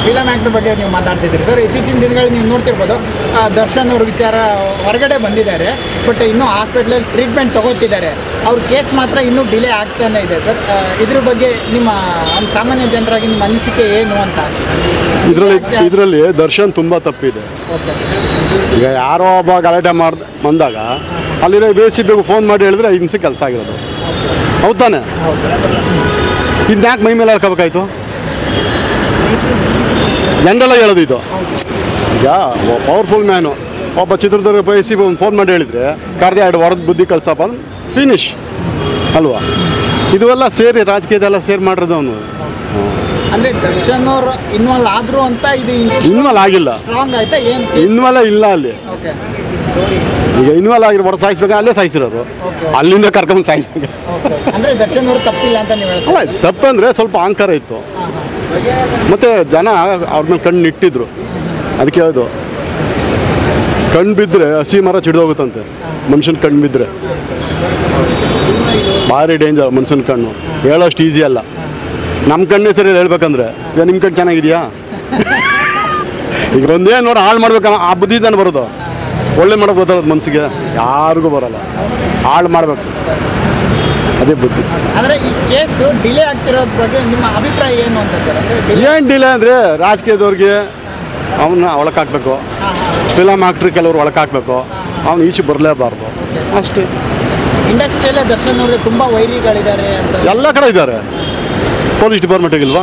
Film actor ಬಗ್ಗೆ ನೀವು ಮಾತಾಡ್ತಿದ್ದೀರಿ sir ಇತ್ತೀಚಿನ ದಿನಗಳಲ್ಲಿ ನೀವು ನೋಡ್ತಿರ್ಬೋದು ಆ, ದರ್ಶನ್ ಅವ್ರ ವಿಚಾರ ಹೊರಗಡೆ ಬಂದಿದ್ದಾರೆ ಬಟ್ ಇನ್ನೂ ಹಾಸ್ಪಿಟ್ಲಲ್ಲಿ ಟ್ರೀಟ್ಮೆಂಟ್ ತಗೋತಿದ್ದಾರೆ ಅವ್ರ ಕೇಸ್ ಮಾತ್ರ ಇನ್ನೂ ಡಿಲೇ ಆಗ್ತಾನೆ ಇದೆ ಸರ್ ಆ, ಇದ್ರ ಬಗ್ಗೆ ನಿಮ್ಮ ಒಂದು ಸಾಮಾನ್ಯ ಜನರಾಗಿ ನಿಮ್ಮ ಅನಿಸಿಕೆ ಏನು ಅಂತ ಇದರಲ್ಲಿ ಇದರಲ್ಲಿ ದರ್ಶನ್ ತುಂಬ ತಪ್ಪಿದೆ ಓಕೆ ಈಗ ಯಾರೋ ಒಬ್ಬ ಗಲಾಟೆ ಮಾಡ್ದ ಬಂದಾಗ ಅಲ್ಲಿರೋ ಬಿ ಸಿ ಬಿಗೂ ಫೋನ್ ಮಾಡಿ ಹೇಳಿದ್ರೆ ಐದು ನಿಮಿಷ ಕೆಲಸ ಆಗಿರೋದು ಹೌದ್ ತಾನೆ ಇದನ್ನ ಯಾಕೆ ಮೈ ಮೇಲೆ ಹಾಕೋಬೇಕಾಯ್ತು ಜನರಲ್ಲ ಹೇಳೋದು ಇದು ಈಗ ಪವರ್ಫುಲ್ ಮ್ಯಾನು ಒಬ್ಬ ಚಿತ್ರದುರ್ಗ ಬಿ ಸಿ ಒಂದು ಫೋನ್ ಮಾಡಿ ಹೇಳಿದರೆ ಕರೆದು ಎರಡು ಹೊಡೆದು ಬುದ್ಧಿ ಕಳ್ಸಪ್ಪ ಅಂದ್ರೆ ಫಿನಿಶ್ ಅಲ್ವಾ ಇದೆಲ್ಲ ಸೇರಿ ರಾಜಕೀಯದೆಲ್ಲ ಸೇರಿ ಮಾಡಿರೋದು ಅವನು ಅಂದ್ರೆ ದರ್ಶನ್ ಅವ್ರು ಇನ್ವಾಲ್ವ್ ಆದ್ರು ಅಂತ ಇದು ಇನ್ವಾಲ್ ಆಗಿಲ್ಲ ಸ್ಟ್ರಾಂಗ್ ಆಯ್ತಾ ಏನು ಇನ್ವಾಲ ಇಲ್ಲ ಅಲ್ಲಿ ಓಕೆ ಈಗ ಇನ್ವಾಲ್ ಆಗಿರೋ ಹೊರ ಸಾಯಿಸ್ಬೇಕು ಅಲ್ಲೇ ಸಾಯಿಸಿರೋರು Okay. ಅಲ್ಲಿಂದ ಕರ್ಕೊಂಡು ಸಾಯಿಸ್ಬೇಕು ಅಂದ್ರೆ ದರ್ಶನ್ ಅವರು ತಪ್ಪಿಲ್ಲ ಅಂತ ನೀವು ಹೇಳ್ತೀರಾ ಅಲ್ಲ ತಪ್ಪಂದ್ರೆ ಸ್ವಲ್ಪ ಅಹಂಕಾರ ಇತ್ತು ಮತ್ತೆ ಜನ ಅವ್ರ ಮೇಲೆ ಕಣ್ಣು ಇಟ್ಟಿದ್ರು ಅದಕ್ಕೆ ಹೇಳೋದು ಕಣ್ಣು ಬಿದ್ದರೆ ಹಸಿ ಮರ ಚಿಡ್ದೋಗುತ್ತಂತೆ ಮನುಷ್ಯನ ಕಣ್ಣು ಬಿದ್ದರೆ ಭಾರಿ ಡೇಂಜರ್ ಮನುಷ್ಯನ ಕಣ್ಣು ಹೇಳೋಷ್ಟು ಈಸಿ ಅಲ್ಲ ನಮ್ಮ ಕಣ್ಣೇ ಸರಿ ಹೇಳ್ಬೇಕಂದ್ರೆ ಈಗ ನಿಮ್ಮ ಕಣ್ಣು ಚೆನ್ನಾಗಿದೆಯಾ ಈಗ ಒಂದೇ ನೋಡಿ ಹಾಳು ಮಾಡ್ಬೇಕು ಆ ಬುದ್ಧಿ ತಾನೆ ಬರೋದು ಒಳ್ಳೆ ಮಾಡೋಕೆ ಗೊತ್ತಾಗೋದು ಮನಸ್ಸಿಗೆ ಯಾರಿಗೂ ಬರೋಲ್ಲ ಹಾಳು ಮಾಡಬೇಕು ಅದೇ ಬುದ್ಧಿ ಅಂದ್ರೆ ಈ ಕೇಸು ಡಿಲೇ ಆಗ್ತಿರೋದ್ರ ಬಗ್ಗೆ ನಿಮ್ಮ ಅಭಿಪ್ರಾಯ ಏನು ಅಂತ ಸರ್ ಅಂದ್ರೆ delay- ಏನು ಡಿಲೇ ಅಂದರೆ ರಾಜಕೀಯದವ್ರಿಗೆ ಅವನ್ನ ಒಳಕಾಕ್ಬೇಕು ಫಿಲಮ್ ಆಕ್ಟ್ರಿ ಕೆಲವ್ರು ಒಳಕಾಕ್ಬೇಕು ಅವ್ನು ಈಚೆ ಬರಲೇಬಾರ್ದು ಅಷ್ಟೇ ಇಂಡಸ್ಟ್ರಿಯಲ್ಲೇ ದರ್ಶನ್ ಅವ್ರಿಗೆ ತುಂಬಾ ವೈರಿಗಳಿದ್ದಾರೆ ಅಂತ ಎಲ್ಲ ಕಡೆ ಇದ್ದಾರೆ ಪೊಲೀಸ್ ಡಿಪಾರ್ಟ್ಮೆಂಟಿಗಿಲ್ವಾ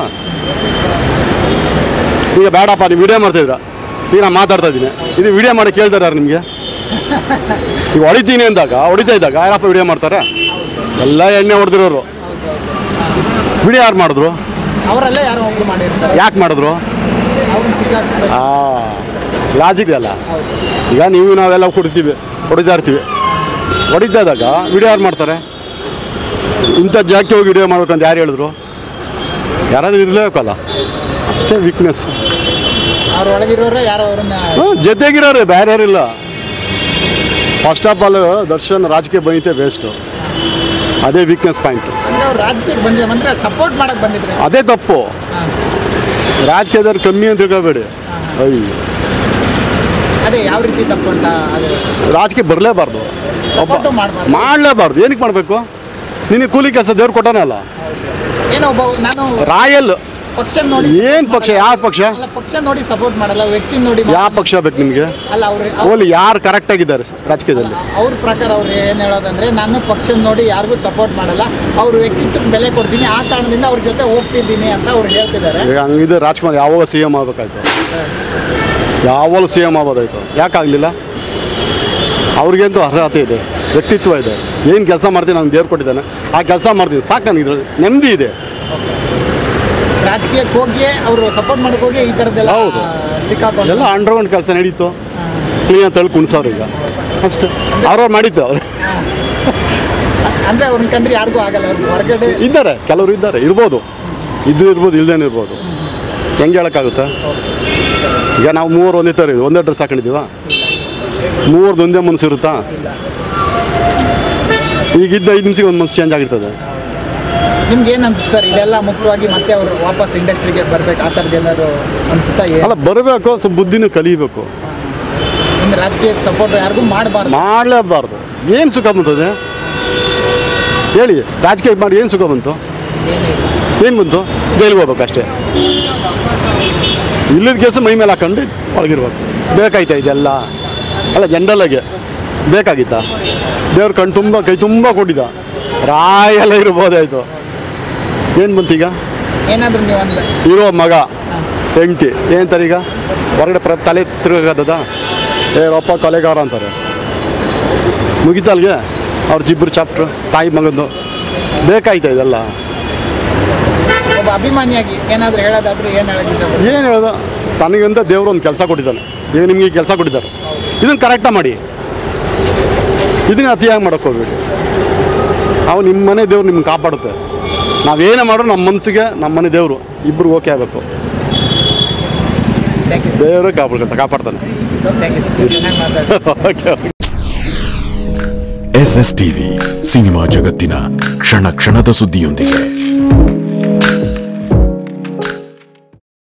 ಈಗ ಬೇಡಪ್ಪ ನೀವು ವಿಡಿಯೋ ಮಾಡ್ತಿದ್ರ ಈಗ ನಾನು ಮಾತಾಡ್ತಾ ಇದ್ದೀನಿ ಇದು ವಿಡಿಯೋ ಮಾಡಿ ಕೇಳ್ತಾರೆ ಯಾರು ನಿಮಗೆ ಈಗ ಹೊಡಿತೀನಿ ಅಂದಾಗ ಹೊಡಿತಾ ಇದ್ದಾಗ ಯಾರಪ್ಪ ವಿಡಿಯೋ ಮಾಡ್ತಾರೆ ಎಲ್ಲ ಎಣ್ಣೆ ಹೊಡೆದಿರೋರು ವಿಡಿಯೋ ಯಾರು ಮಾಡಿದ್ರು ಅವರಲ್ಲೇ ಯಾರೋ ಒಬ್ರು ಮಾಡಿರ್ತಾರೆ ಯಾಕೆ ಮಾಡಿದ್ರು ಅವ್ರನ್ನ ಸಿಕ್ಕಾಕ್ಸ್ಬೇಕು ಆ ಲಾಜಿಕ್ ಅಲ್ಲ ಈಗ ನೀವು ನಾವೆಲ್ಲ ಕುಡಿತೀವಿ ಹೊಡಿತಾ ಇರ್ತೀವಿ ಹೊಡಿತಾ ಇದ್ದಾಗ ವಿಡಿಯೋ ಯಾರು ಮಾಡ್ತಾರೆ ಇಂಥ ಜಾಗಕ್ಕೆ ಹೋಗಿ ವಿಡಿಯೋ ಮಾಡ್ಬೇಕಂತ ಯಾರು ಹೇಳಿದ್ರು ಯಾರಾದ್ರೂ ಇರಲೇಬೇಕಲ್ಲ ಅಷ್ಟೇ ವೀಕ್ನೆಸ್ ಅವ್ರ ಒಳಗಿರೋರೆ ಯಾರೋ ಅವ್ರನ್ನ ಜೊತೆಗಿರೋರು ಬೇರೆ ಯಾರಿಲ್ಲ ಫಸ್ಟ್ ಆಫ್ ಆಲ್ ದರ್ಶನ್ ರಾಜಕೀಯ ಬಂದಿತ್ತೆ ವೇಸ್ಟು ಅದೇ ವೀಕ್ನೆಸ್ ಪಾಯಿಂಟ್ ಅಂದ್ರೆ ಅವ್ರು ರಾಜಕೀಯಕ್ಕೆ ಬಂದ್ರೆ ಅಂದ್ರೆ ಸಪೋರ್ಟ್ ಮಾಡಕ್ ಬಂದಿದ್ರೆ ಅದೇ ತಪ್ಪು ರಾಜಕೀಯದವ್ರು ಕಮ್ಮಿ ಅಂತ ತಿಳ್ಕೊಬೇಡಿ ಅಯ್ಯೋ ಅದೇ ಯಾವ ರೀತಿ ತಪ್ಪು ಅಂತ ಅದು ರಾಜಕೀಯ ಬರಲೇಬಾರ್ದು ಸಪೋರ್ಟು ಮಾಡಬಾರ್ದು ಮಾಡಲೇಬಾರ್ದು ಏನಕ್ಕೆ ಮಾಡಬೇಕು ನಿನಗೆ ಕೂಲಿ ಕೆಲಸ ದೇವ್ರು ಕೊಟ್ಟಾನಲ್ಲ ಏನೋ ಒಬ್ಬ ನಾನು ರಾಯಲ್ ಪಕ್ಷ ನೋಡಿ ಏನು ಪಕ್ಷ ಯಾವ ಪಕ್ಷ ಅಲ್ಲ ಪಕ್ಷ ನೋಡಿ ಸಪೋರ್ಟ್ ಮಾಡಲ್ಲ ವ್ಯಕ್ತಿ ನೋಡಿ ಯಾವ ಪಕ್ಷ ಬೇಕು ನಿಮಗೆ ಅಲ್ಲ ಅವ್ರು ಓಲಿ ಯಾರು ಕರೆಕ್ಟ್ ಆಗಿದ್ದಾರೆ ರಾಜಕೀಯದಲ್ಲಿ ಅವ್ರ ಪ್ರಕಾರ ಅವ್ರು ಏನು ಹೇಳೋದಂದ್ರೆ ನಾನು ಪಕ್ಷ ನೋಡಿ ಯಾರಿಗೂ ಸಪೋರ್ಟ್ ಮಾಡಲ್ಲ ಅವ್ರ ವ್ಯಕ್ತಿತ್ವಕ್ಕೆ ಬೆಲೆ ಕೊಡ್ತೀನಿ ಆ ಕಾರಣದಿಂದ ಅವ್ರ ಜೊತೆ ಹೋಗ್ತಿದ್ದೀನಿ ಅಂತ ಅವ್ರು ಹೇಳ್ತಿದ್ದಾರೆ ಈಗ ಹಂಗಿದ್ರೆ ರಾಜ್ಕುಮಾರ್ ಯಾವಾಗ ಸಿ ಎಮ್ ಆಗ್ಬೇಕಾಯ್ತು ಯಾವಾಗ ಸಿ ಎಮ್ ಆಗೋದಾಯ್ತು ಯಾಕಾಗಲಿಲ್ಲ ಅವ್ರಿಗಂತೂ ಅರ್ಹತೆ ಇದೆ ವ್ಯಕ್ತಿತ್ವ ಇದೆ ಏನು ಕೆಲಸ ಮಾಡ್ತೀನಿ ನಂಗೆ ದೇವ್ರು ಕೊಟ್ಟಿದ್ದಾನೆ ಆ ಕೆಲಸ ಮಾಡ್ತೀನಿ ಸಾಕು ನನಗೆ ಇದ್ರಲ್ಲಿ ನೆಮ್ಮದಿ ಇದೆ ರಾಜಕೀಯಕ್ಕೆ ಹೋಗಿ ಅವರು ಸಪೋರ್ಟ್ ಮಾಡಕ್ ಹೋಗಿ ಈ ಥರದ್ದೆಲ್ಲ ಹೌದು. ಸಿಕ್ಕಾಕೊಂಡು ಎಲ್ಲ ಅಂಡರ್ಗ್ರೌಂಡ್ ಕೆಲಸ ನಡೀತು ಕ್ಲೀನ್ ತಳ್ಳಿ ಕುಣಿಸೋರು ಈಗ ಅಷ್ಟೇ ಅವ್ರವ್ರು ಮಾಡಿತ್ತು ಅವ್ರು ಅಂದ್ರೆ ಅವ್ರನ್ನ ಕಂಡ್ರೆ ಯಾರಿಗೂ ಆಗಲ್ಲ ಅವ್ರು ಹೊರಗಡೆ ಇದ್ದಾರೆ ಕೆಲವರು ಇದ್ದಾರೆ ಇರ್ಬೋದು ಇದ್ದು ಇರ್ಬೋದು ಇಲ್ದೇನೆ ಇರ್ಬೋದು ಹೆಂಗೆ ಹೇಳೋಕ್ಕಾಗುತ್ತೆ ಈಗ ನಾವು ಮೂವರು ಒಂದೇ ಥರ ಇದ್ದೀವಿ, ಒಂದೇ ಡ್ರೆಸ್ ಹಾಕೊಂಡಿದ್ದೀವ ಮೂವರ್ದು ಒಂದೇ ಮನಸ್ಸು ಇರುತ್ತಾ ಈಗಿದ್ದ ಐದು ನಿಮಿಷಕ್ಕೆ ಒಂದು ಮನಸ್ಸು ಚೇಂಜ್ ಆಗಿರ್ತದೆ ನಿಮ್ಗೆ ಏನು ಅನ್ಸುತ್ತೆ ಸರ್ ಇದೆಲ್ಲ ಮುಖ್ಯವಾಗಿ ಮತ್ತೆ ಅವರು ವಾಪಸ್ ಇಂಡಸ್ಟ್ರಿಗೆ ಬರ್ಬೇಕು ಆ ಥರದ್ದು ಏನಾದ್ರು ಅನ್ಸುತ್ತಾ ಏನು ಅಲ್ಲ ಬರಬೇಕು ಸ್ವಲ್ಪ ಬುದ್ಧಿನೂ ಕಲಿಬೇಕು ಇನ್ನು ರಾಜಕೀಯ ಸಪೋರ್ಟ್ ಯಾರಿಗೂ ಮಾಡಬಾರ್ದು ಮಾಡಲೇಬಾರ್ದು ಏನು ಸುಖ ಬಂತದೆ ಹೇಳಿ ರಾಜಕೀಯ ಮಾಡಿ ಏನು ಸುಖ ಬಂತು ಏನು ಬಂತು ಜೈಲಿಗೆ ಹೋಗ್ಬೇಕು ಅಷ್ಟೇ ಇಲ್ಲದ ಕೆಲಸ ಮೈ ಮೇಲೆ ಹಾಕೊಂಡು ಒಳಗಿರ್ಬೇಕು ಬೇಕಾಯ್ತಾ ಇದೆಲ್ಲ ಅಲ್ಲ ಜನರಲ್ಲಾಗೆ ಬೇಕಾಗಿತ್ತಾ ದೇವ್ರ ಕಣ್ಣು ತುಂಬ ಕೈ ತುಂಬ ಕೊಟ್ಟಿದ್ದ ರಾಯೆಲ್ಲ ಇರ್ಬೋದಾಯ್ತು ಏನು ಬಂತು ಈಗ ಏನಾದ್ರು ನೀವು ಅಂದ್ರೆ ಇರೋ ಮಗ ಹೆಂಡತಿ ಏನಂತಾರೆ ಈಗ ಹೊರಗಡೆ ಪ್ರ ತಲೆ ತಿರುಗದ ಏ ಅಪ್ಪ ಕೊಲೆಗಾರ ಅಂತಾರೆ ಮುಗಿತಲ್ಗೆ ಅವ್ರ ಜಿಬ್ರು ಚಾಪ್ಟ್ರು ತಾಯಿ ಮಗಂದು ಬೇಕಾಯ್ತಾ ಇದೆಲ್ಲ ಒಬ್ಬ ಅಭಿಮಾನಿಯಾಗಿ ಏನಾದ್ರು ಹೇಳೋದಾದ್ರೆ ಏನು ಹೇಳೋದಿಲ್ಲ ಏನು ಹೇಳೋದು ತನಗಂತ ದೇವರು ಒಂದು ಕೆಲಸ ಕೊಟ್ಟಿದ್ದಾನೆ ಈಗ ನಿಮಗೆ ಕೆಲಸ ಕೊಟ್ಟಿದ್ದಾರೆ ಇದನ್ನು ಕರೆಕ್ಟಾಗಿ ಮಾಡಿ ಇದನ್ನ ಅತಿಯಾಗಿ ಮಾಡೋಕ್ಕೆ ಹೋಗ್ಬೇಡಿ ಅವು ನಿಮ್ಮ ಮನೆ ದೇವ್ರು ನಿಮ್ಗೆ ಕಾಪಾಡುತ್ತೆ ನಾವೇನೇ ಮಾಡೋ ನಮ್ಮ ಮನಸ್ಸಿಗೆ ನಮ್ಮ ಮನೆ ದೇವರು ಇಬ್ಬರು ಓಕೆ ಆಗಬೇಕು ಥ್ಯಾಂಕ್ ಯು ದೇವರೇ ಕಾಪಾಡ್ಕೊಳ್ತಾ ಕಾಪಾಡ್ತಾನೆ ಥ್ಯಾಂಕ್ ಯು ಚೆನ್ನಾಗಿ ಮಾತಾಡಿ okay okay S S TV cinema ಜಗತ್ತಿನ ಕ್ಷಣ ಕ್ಷಣದ ಸುದ್ದಿಯೊಂದಿಗೆ